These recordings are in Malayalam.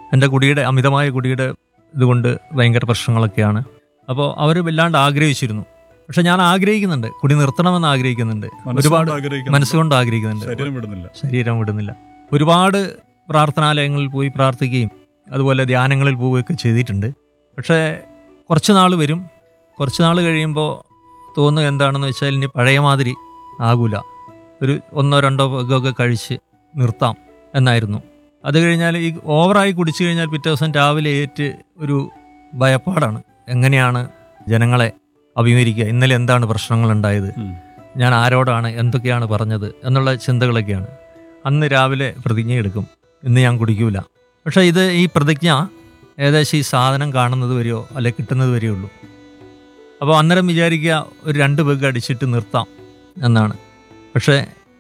എൻ്റെ കുടിയുടെ അമിതമായ കുടിയുടെ ഇതുകൊണ്ട് ഭയങ്കര പ്രശ്നങ്ങളൊക്കെയാണ് അപ്പോൾ അവർ വല്ലാണ്ട് ആഗ്രഹിച്ചിരുന്നു പക്ഷെ ഞാൻ ആഗ്രഹിക്കുന്നുണ്ട് കുടി നിർത്തണമെന്ന് ആഗ്രഹിക്കുന്നുണ്ട് ഒരുപാട് ആഗ്രഹിക്കുന്നു മനസ്സുകൊണ്ട് ആഗ്രഹിക്കുന്നുണ്ട് ശരീരം വിടുന്നില്ല ശരീരം വിടുന്നില്ല ഒരുപാട് പ്രാർത്ഥനാലയങ്ങളിൽ പോയി പ്രാർത്ഥിക്കുകയും അതുപോലെ ധ്യാനങ്ങളിൽ പോവുകയൊക്കെ ചെയ്തിട്ടുണ്ട് പക്ഷേ കുറച്ച് നാൾ വരും കുറച്ച് നാൾ കഴിയുമ്പോൾ തോന്നുക എന്താണെന്ന് വെച്ചാൽ ഇനി പഴയ മാതിരി ആകൂല ഒരു ഒന്നോ രണ്ടോ പെഗ്ഗൊക്കെ കഴിച്ച് നിർത്താം എന്നായിരുന്നു അത് കഴിഞ്ഞാൽ ഈ ഓവറായി കുടിച്ചു കഴിഞ്ഞാൽ പിറ്റേ ദിവസം രാവിലെ ഏറ്റ് ഒരു ഭയപ്പാടാണ് എങ്ങനെയാണ് ജനങ്ങളെ അഭിമുഖീകരിക്കുക ഇന്നലെ എന്താണ് പ്രശ്നങ്ങൾ ഉണ്ടായത് ഉം. ഞാൻ ആരോടാണ് എന്തൊക്കെയാണ് പറഞ്ഞത് എന്നുള്ള ചിന്തകളൊക്കെയാണ് അന്ന് രാവിലെ പ്രതിജ്ഞ എടുക്കും ഇന്ന് ഞാൻ കുടിക്കൂല പക്ഷേ ഇത് ഈ പ്രതിജ്ഞ ഏകദേശം ഈ സാധനം കാണുന്നത് വരെയോ അല്ലെ കിട്ടുന്നത് വരെയേ ഉള്ളൂ അപ്പോൾ അന്നേരം വിചാരിക്കുക ഒരു രണ്ട് പെഗ് അടിച്ചിട്ട് നിർത്താം എന്നാണ് പക്ഷേ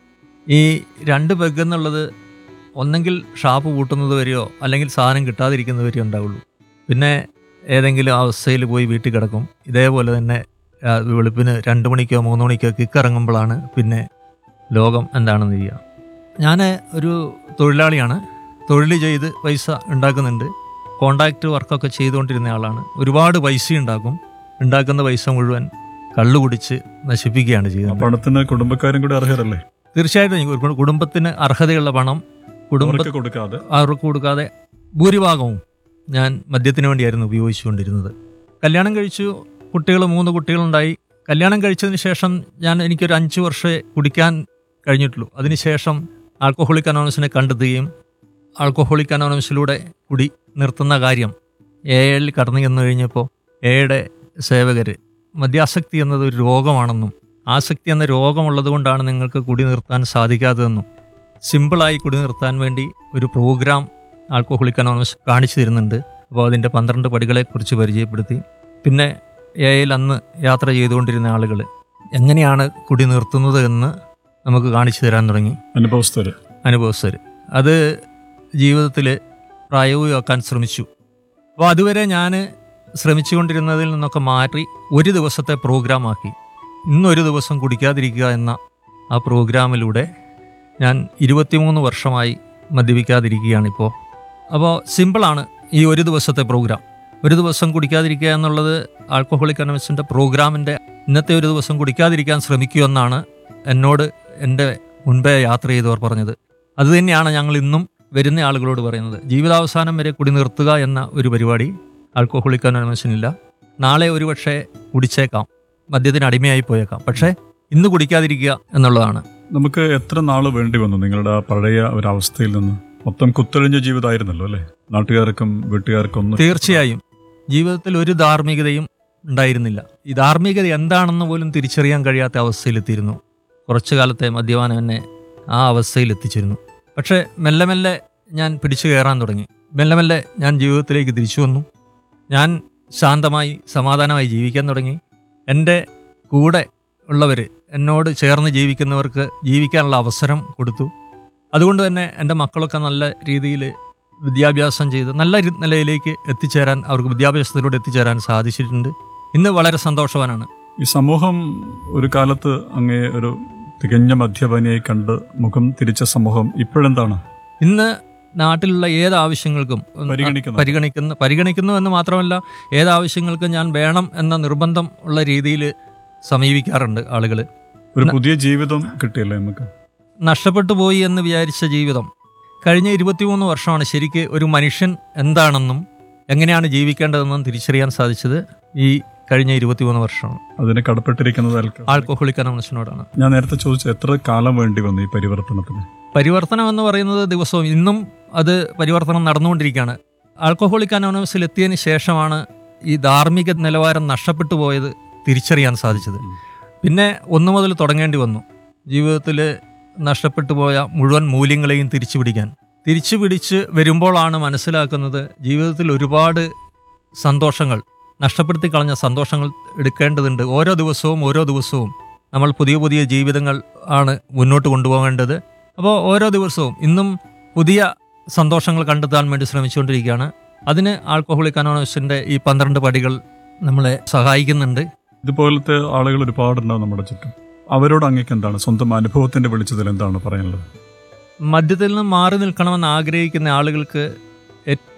ഈ രണ്ട് പെഗ് എന്നുള്ളത് ഒന്നെങ്കിൽ ഷാപ്പ് പൂട്ടുന്നത് വരെയോ അല്ലെങ്കിൽ സാധനം കിട്ടാതിരിക്കുന്നത് വരെയോ ഉണ്ടാവുള്ളൂ പിന്നെ ഏതെങ്കിലും അവസ്ഥയിൽ പോയി വീട്ടിൽ കിടക്കും ഇതേപോലെ തന്നെ ആ, വെളുപ്പിന് രണ്ട് മണിക്കോ മൂന്ന് മണിക്കോ കിക്കിറങ്ങുമ്പോഴാണ് പിന്നെ ലോകം എന്താണെന്ന് ചെയ്യുക ഞാൻ ഒരു തൊഴിലാളിയാണ് തൊഴിൽ ചെയ്ത് പൈസ ഉണ്ടാക്കുന്നുണ്ട് കോണ്ടാക്ട് വർക്കൊക്കെ ചെയ്തുകൊണ്ടിരുന്ന ആളാണ് ഒരുപാട് പൈസ ഉണ്ടാക്കും ഉണ്ടാക്കുന്ന പൈസ മുഴുവൻ കള്ളു കുടിച്ച് നശിപ്പിക്കുകയാണ് ആ ചെയ്യുന്നത് പണത്തിന് കുടുംബക്കാരും കൂടി അർഹരല്ലേ തീർച്ചയായിട്ടും ഈ ഒരു കുടുംബത്തിന് അർഹതയുള്ള പണം കുടുംബ അവർക്ക് കൊടുക്കാതെ അവർക്ക് കൊടുക്കാതെ ഭൂരിഭാഗവും ഞാൻ മദ്യത്തിന് വേണ്ടിയായിരുന്നു ഉപയോഗിച്ചുകൊണ്ടിരുന്നത് കല്യാണം കഴിച്ചു കുട്ടികൾ മൂന്ന് കുട്ടികളുണ്ടായി കല്യാണം കഴിച്ചതിന് ശേഷം ഞാൻ എനിക്കൊരു അഞ്ച് വർഷമേ കുടിക്കാൻ കഴിഞ്ഞിട്ടുള്ളൂ അതിനുശേഷം ആൽക്കഹോളിക് അനോണസിനെ കണ്ടെത്തുകയും ആൽക്കഹോളിക് അനോണസിലൂടെ കുടി നിർത്തുന്ന കാര്യം എയിൽ കടന്നു ചെന്ന് കഴിഞ്ഞപ്പോൾ എയുടെ സേവകർ മദ്യാസക്തി എന്നത് ഒരു രോഗമാണെന്നും ആസക്തി എന്ന രോഗമുള്ളത് കൊണ്ടാണ് നിങ്ങൾക്ക് കുടി നിർത്താൻ സാധിക്കാത്തതെന്നും സിമ്പിളായി കുടി നിർത്താൻ വേണ്ടി ഒരു പ്രോഗ്രാം ആൽക്കഹോളിക് അനോണസ് കാണിച്ചു തരുന്നുണ്ട് അപ്പോൾ അതിൻ്റെ പന്ത്രണ്ട് പടികളെക്കുറിച്ച് പരിചയപ്പെടുത്തി പിന്നെ എയിൽ അന്ന് യാത്ര ചെയ്തുകൊണ്ടിരുന്ന ആളുകൾ എങ്ങനെയാണ് കുടി നിർത്തുന്നത് എന്ന് നമുക്ക് കാണിച്ചു തരാൻ തുടങ്ങി അനുഭവസ്ഥര് അനുഭവസ്ഥർ അത് ജീവിതത്തിൽ പ്രായോഗികമാക്കാൻ ശ്രമിച്ചു അപ്പോൾ അതുവരെ ഞാൻ ശ്രമിച്ചുകൊണ്ടിരുന്നതിൽ നിന്നൊക്കെ മാറ്റി ഒരു ദിവസത്തെ പ്രോഗ്രാമാക്കി ഇന്നൊരു ദിവസം കുടിക്കാതിരിക്കുക എന്ന ആ പ്രോഗ്രാമിലൂടെ ഞാൻ ഇരുപത്തിമൂന്ന് വർഷമായി മദ്യപിക്കാതിരിക്കുകയാണിപ്പോൾ അപ്പോൾ സിമ്പിളാണ് ഈ ഒരു ദിവസത്തെ പ്രോഗ്രാം ഒരു ദിവസം കുടിക്കാതിരിക്കുക എന്നുള്ളത് ആൽക്കഹോളിക് അനോമസിൻ്റെ പ്രോഗ്രാമിൻ്റെ ഇന്നത്തെ ഒരു ദിവസം കുടിക്കാതിരിക്കാൻ ശ്രമിക്കൂ എന്നാണ് എന്നോട് എൻ്റെ മുൻപേ യാത്ര ചെയ്തവർ പറഞ്ഞത് അതുതന്നെയാണ് ഞങ്ങൾ ഇന്നും വരുന്ന ആളുകളോട് പറയുന്നത് ജീവിതാവസാനം വരെ കുടി നിർത്തുക എന്ന ഒരു പരിപാടി ആൽക്കഹോളിക് അനോമസിനില്ല നാളെ ഒരുപക്ഷെ കുടിച്ചേക്കാം മദ്യത്തിന് അടിമയായി പോയേക്കാം പക്ഷേ ഇന്ന് കുടിക്കാതിരിക്കുക എന്നുള്ളതാണ് നമുക്ക് എത്ര നാള് വേണ്ടി വന്നു നിങ്ങളുടെ ആ പഴയ ഒരു അവസ്ഥയിൽ നിന്ന് മൊത്തം കുത്തൊഴിഞ്ഞ ജീവിതമായിരുന്നല്ലോ അല്ലേ നാട്ടുകാർക്കും വീട്ടുകാർക്കും ഒന്നും തീർച്ചയായും ജീവിതത്തിൽ ഒരു ധാർമ്മികതയും ഉണ്ടായിരുന്നില്ല ഈ ധാർമ്മികത എന്താണെന്ന് പോലും തിരിച്ചറിയാൻ കഴിയാത്ത അവസ്ഥയിലെത്തിയിരുന്നു കുറച്ചു കാലത്തെ മദ്യപാനം എന്നെ ആ അവസ്ഥയിൽ എത്തിച്ചിരുന്നു പക്ഷേ മെല്ലെ മെല്ലെ ഞാൻ പിടിച്ചു കയറാൻ തുടങ്ങി മെല്ലെ മെല്ലെ ഞാൻ ജീവിതത്തിലേക്ക് തിരിച്ചു വന്നു ഞാൻ ശാന്തമായി സമാധാനമായി ജീവിക്കാൻ തുടങ്ങി എൻ്റെ കൂടെ ഉള്ളവർ എന്നോട് ചേർന്ന് ജീവിക്കുന്നവർക്ക് ജീവിക്കാനുള്ള അവസരം കൊടുത്തു അതുകൊണ്ട് തന്നെ എൻ്റെ മക്കളൊക്കെ നല്ല രീതിയിൽ വിദ്യാഭ്യാസം ചെയ്ത് നല്ല രി- നിലയിലേക്ക് എത്തിച്ചേരാൻ അവർക്ക് വിദ്യാഭ്യാസത്തിലൂടെ എത്തിച്ചേരാൻ സാധിച്ചിട്ടുണ്ട് ഇന്ന് വളരെ സന്തോഷവാനാണ് ഈ സമൂഹം ഒരു കാലത്ത് അങ്ങേ ഒരു തികഞ്ഞ മദ്യപാനിയായി കണ്ട് മുഖം തിരിച്ച സമൂഹം ഇപ്പോഴെന്താണ് ഇന്ന് നാട്ടിലുള്ള ഏത് ആവശ്യങ്ങൾക്കും പരിഗണിക്കുന്നത് പരിഗണിക്കുന്ന പരിഗണിക്കുന്നു എന്ന് മാത്രമല്ല ഏത് ആവശ്യങ്ങൾക്കും ഞാൻ വേണം എന്ന നിർബന്ധം ഉള്ള രീതിയിൽ സമീപിക്കാറുണ്ട് ആളുകൾ ഒരു പുതിയ ജീവിതം കിട്ടിയല്ലേ നമുക്ക് നഷ്ടപ്പെട്ടു പോയി എന്ന് വിചാരിച്ച ജീവിതം കഴിഞ്ഞ ഇരുപത്തിമൂന്ന് വർഷമാണ് ശരിക്ക് ഒരു മനുഷ്യൻ എന്താണെന്നും എങ്ങനെയാണ് ജീവിക്കേണ്ടതെന്നും തിരിച്ചറിയാൻ സാധിച്ചത് ഈ കഴിഞ്ഞ ഇരുപത്തിമൂന്ന് വർഷമാണ് അതിന് കടപ്പെട്ടിരിക്കുന്നത് ആൾക്ക് ആൽക്കഹോളിക് അനോണസിനോടാണ് ഞാൻ നേരത്തെ ചോദിച്ചു എത്ര കാലം വേണ്ടി വന്നു ഈ പരിവർത്തനത്തിന് പരിവർത്തനം എന്ന് പറയുന്നത് ദിവസവും ഇന്നും അത് പരിവർത്തനം നടന്നുകൊണ്ടിരിക്കുകയാണ് ആൽക്കഹോളിക് അനോണമസിൽ എത്തിയതിന് ശേഷമാണ് ഈ ധാർമ്മിക നിലവാരം നഷ്ടപ്പെട്ടു പോയത് തിരിച്ചറിയാൻ സാധിച്ചത് ഉം. പിന്നെ ഒന്നു മുതൽ തുടങ്ങേണ്ടി വന്നു ജീവിതത്തിൽ നഷ്ടപ്പെട്ടു പോയ മുഴുവൻ മൂല്യങ്ങളെയും തിരിച്ചു പിടിക്കാൻ തിരിച്ചു പിടിച്ച് വരുമ്പോഴാണ് മനസ്സിലാക്കുന്നത് ജീവിതത്തിൽ ഒരുപാട് സന്തോഷങ്ങൾ നഷ്ടപ്പെടുത്തി കളഞ്ഞ സന്തോഷങ്ങൾ എടുക്കേണ്ടതുണ്ട് ഓരോ ദിവസവും ഓരോ ദിവസവും നമ്മൾ പുതിയ പുതിയ ജീവിതങ്ങൾ ആണ് മുന്നോട്ട് കൊണ്ടുപോകേണ്ടത് അപ്പോൾ ഓരോ ദിവസവും ഇന്നും പുതിയ സന്തോഷങ്ങൾ കണ്ടെത്താൻ വേണ്ടി ശ്രമിച്ചുകൊണ്ടിരിക്കുകയാണ് അതിന് ആൽക്കഹോളിക് അനോണസിൻ്റെ ഈ പന്ത്രണ്ട് പടികൾ നമ്മളെ സഹായിക്കുന്നുണ്ട് ഇതുപോലത്തെ ആളുകൾ ഒരുപാടുണ്ടാവും നമ്മുടെ ചുറ്റും അവരോട് അങ്ങേക്ക് എന്താണ് സ്വന്തം അനുഭവത്തിന്റെ വെളിച്ചത്തിൽ എന്താണ് പറയാനുള്ളത് മദ്യത്തിൽ നിന്ന് മാറി നിൽക്കണമെന്ന് ആഗ്രഹിക്കുന്ന ആളുകൾക്ക്